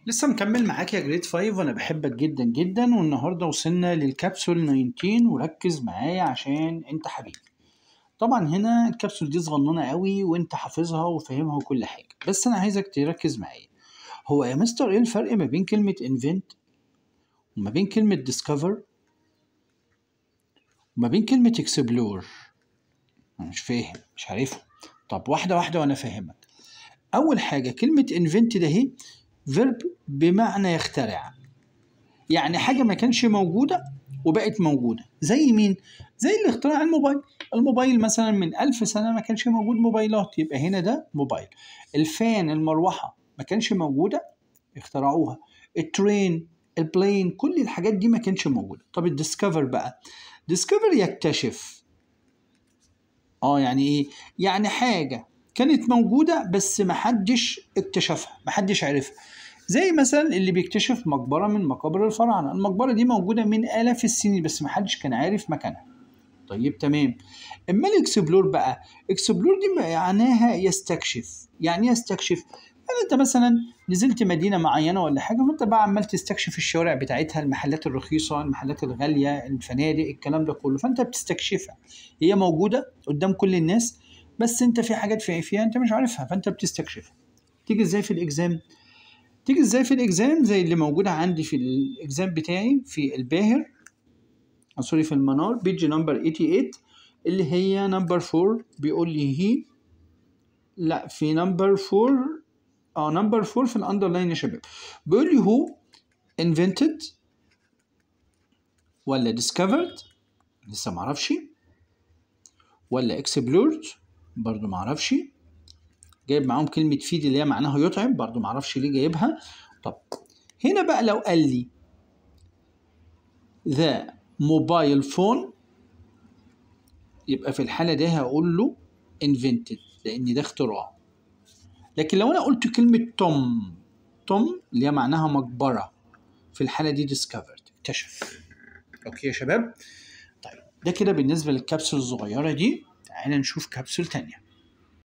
لسه مكمل معاك يا جريد 5 وانا بحبك جدا جدا والنهارده وصلنا للكبسول 19 وركز معايا عشان انت حبيبي طبعا هنا الكبسول دي صغننه قوي وانت حافظها وفاهمها وكل حاجه بس انا عايزك تركز معايا هو يا مستر ايه الفرق ما بين كلمه انفنت وما بين كلمه ديسكفر وما بين كلمه اكسبلور انا مش فاهم مش عارفهم طب واحده واحده وانا فاهمك اول حاجه كلمه انفنت ده اهي فيرب بمعنى يخترع يعني حاجة ما كانش موجودة وبقت موجودة زي مين؟ زي اللي اخترع الموبايل الموبايل مثلا من ألف سنة ما كانش موجود موبايلات يبقى هنا ده موبايل الفان المروحة ما كانش موجودة اخترعوها الترين البلين كل الحاجات دي ما كانش موجودة طب الديسكفر بقى ديسكفر يكتشف اه يعني ايه يعني حاجة كانت موجودة بس محدش اكتشفها محدش عرفها زي مثلا اللي بيكتشف مقبرة من مقابر الفراعنة المقبرة دي موجودة من آلاف السنين بس محدش كان عارف مكانها طيب تمام اما الاكسبلور بقى اكسبلور دي معناها يستكشف يعني ايه يستكشف يعني انت مثلا نزلت مدينه معينه ولا حاجه فانت بقى عمال تستكشف الشوارع بتاعتها المحلات الرخيصه المحلات الغاليه الفنادق الكلام ده كله فانت بتستكشفها هي موجوده قدام كل الناس بس انت في حاجات في فيها انت مش عارفها فانت بتستكشفها تيجي ازاي في الاكزام تيجي ازاي في الاكزام زي اللي موجوده عندي في الاكزام بتاعي في الباهر سوري في المنار بيج نمبر 88 اللي هي نمبر 4 بيقول لي هي لا في نمبر 4 اه نمبر 4 في الاندرلاين يا شباب بيقول لي هو invented ولا discovered لسه معرفش ولا explored برضو معرفش جايب معاهم كلمة فيد اللي هي معناها يطعم برضو معرفش ليه جايبها طب هنا بقى لو قال لي the mobile phone يبقى في الحالة دي هقول له invented لأن ده اختراع لكن لو أنا قلت كلمة توم توم اللي هي معناها مقبرة في الحالة دي discovered اكتشف أوكي يا شباب طيب ده كده بالنسبة للكبسول الصغيرة دي تعالى نشوف كبسول تانية